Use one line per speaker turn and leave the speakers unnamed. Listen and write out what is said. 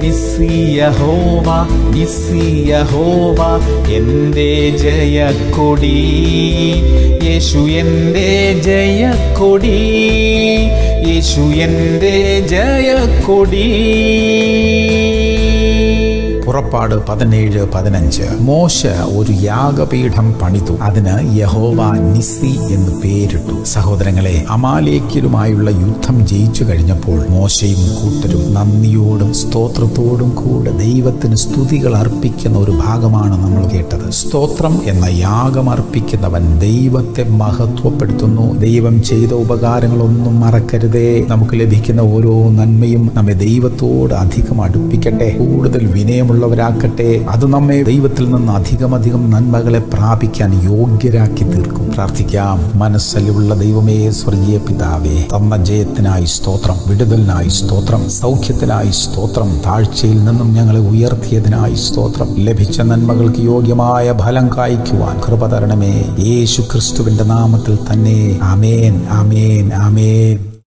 നിസ്സിയഹോവ നിസ്സിയഹോവ എൻ്റെ ജയക്കൊടി യേശു എൻ്റെ ജയക്കൊടി യേശു എൻ്റെ ജയക്കൊടി
പുറപ്പാട് പതിനേഴ് പതിനഞ്ച് മോശ ഒരു യാഗപീഠം പണിതു അതിന് യഹോവ നിസ്സി എന്ന് പേരിട്ടു സഹോദരങ്ങളെ അമാലേക്യരുമായുള്ള യുദ്ധം ജയിച്ചു കഴിഞ്ഞപ്പോൾ മോശയും കൂട്ടരും നന്ദിയോടും സ്തോത്രത്തോടും കൂടെ ദൈവത്തിന് സ്തുതികൾ അർപ്പിക്കുന്ന ഒരു ഭാഗമാണ് നമ്മൾ കേട്ടത് സ്തോത്രം എന്ന യാഗം അർപ്പിക്കുന്നവൻ ദൈവത്തെ മഹത്വപ്പെടുത്തുന്നു ദൈവം ചെയ്ത ഉപകാരങ്ങളൊന്നും മറക്കരുതേ നമുക്ക് ലഭിക്കുന്ന ഓരോ നന്മയും നമ്മെ ദൈവത്തോട് അധികം അടുപ്പിക്കട്ടെ കൂടുതൽ വിനയമുള്ളവരാക്കട്ടെ അത് നമ്മെ ദൈവത്തിൽ നിന്ന് അധികമധികം നന്മകളെ പ്രാപിക്കാൻ യോഗ്യരാക്കി തീർക്കും പ്രാർത്ഥിക്കാം മനസ്സലിവുള്ള ദൈവമേ സ്വർഗീയ പിതാവേ തന്ന ജയത്തിനായി സ്തോത്രം വിടുതലിനായി സ്തോത്രം സൗഖ്യത്തിനായി സ്തോത്രം താഴ്ചയിൽ നിന്നും ഞങ്ങളെ ഉയർത്തിയതിനായി സ്തോത്രം ലഭിച്ച നന്മകൾക്ക് യോഗ്യമായ ഫലം കായ്ക്കുവാൻ കൃപ തരണമേ യേശു ക്രിസ്തുവിന്റെ നാമത്തിൽ തന്നെ ആമേൻ ആമേൻ ആമേൻ